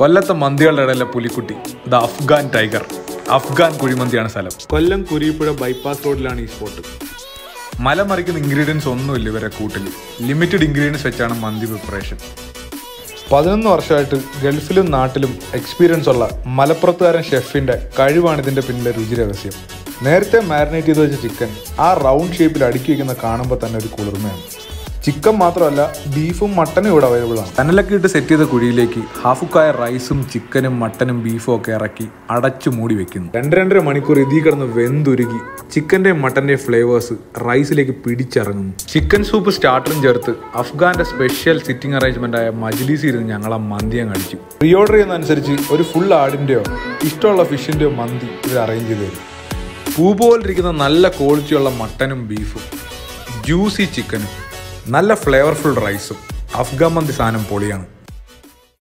കൊല്ലത്തെ മന്തികളുടെ ഇടയിലെ പുലിക്കുട്ടി ദ അഫ്ഗാൻ ടൈഗർ അഫ്ഗാൻ കുഴിമന്തിയാണ് സ്ഥലം കൊല്ലം കുരിപ്പുഴ ബൈപ്പാസ് റോഡിലാണ് ഈ സ്പോട്ട് മലമറിക്കുന്ന ഇൻഗ്രീഡിയൻസ് ഒന്നുമില്ല ഇവരെ കൂട്ടിൽ ലിമിറ്റഡ് ഇൻഗ്രീഡിയൻസ് വെച്ചാണ് മന്തി പ്രിപ്പറേഷൻ പതിനൊന്ന് വർഷമായിട്ട് ഗൾഫിലും നാട്ടിലും എക്സ്പീരിയൻസ് ഉള്ള മലപ്പുറത്തുകാരൻ ഷെഫിന്റെ കഴിവാണ് ഇതിന്റെ പിന്നിലെ രുചി രഹസ്യം നേരത്തെ മാരിനേറ്റ് ചെയ്ത് വെച്ച ചിക്കൻ ആ റൗണ്ട് ഷേപ്പിൽ അടുക്കി വയ്ക്കുന്ന കാണുമ്പോൾ തന്നെ ഒരു കുളിർമയാണ് ചിക്കൻ മാത്രമല്ല ബീഫും മട്ടനും ഇവിടെ അവൈലബിൾ ആണ് കനലൊക്കെ ഇട്ട് സെറ്റ് ചെയ്ത കുഴിയിലേക്ക് ഹാഫുക്കായ റൈസും ചിക്കനും മട്ടനും ബീഫും ഒക്കെ ഇറക്കി അടച്ചു മൂടി വെക്കുന്നു രണ്ട് രണ്ടര മണിക്കൂർ ഇതിൽ കിടന്ന് വെന്തുരുകി ചിക്കന്റെയും മട്ടന്റെയും ഫ്ലേവേഴ്സ് റൈസിലേക്ക് പിടിച്ചിറങ്ങുന്നു ചിക്കൻ സൂപ്പ് സ്റ്റാർട്ടറും ചേർത്ത് അഫ്ഗാന്റെ സ്പെഷ്യൽ സിറ്റിംഗ് അറേഞ്ച്മെന്റ് ആയ മജ്ലിസിൽ ഇരുന്ന് ഞങ്ങൾ ആ മന്തി അങ്ങ് അടിച്ചു പ്രീ ഓർഡർ ചെയ്യുന്നതനുസരിച്ച് ഒരു ഫുൾ ആടിന്റെയോ ഇഷ്ടമുള്ള ഫിഷിന്റെയോ മന്തി ഇവർ അറേഞ്ച് ചെയ്ത് തരും പൂ പോലിരിക്കുന്ന നല്ല ക്വാളിറ്റിയുള്ള മട്ടനും ബീഫും ജ്യൂസി ചിക്കനും നല്ല ഫ്ലേവർഫുൾ റൈസും അഫ്ഗാൻ മന്തി സാധനം പൊളിയാണ്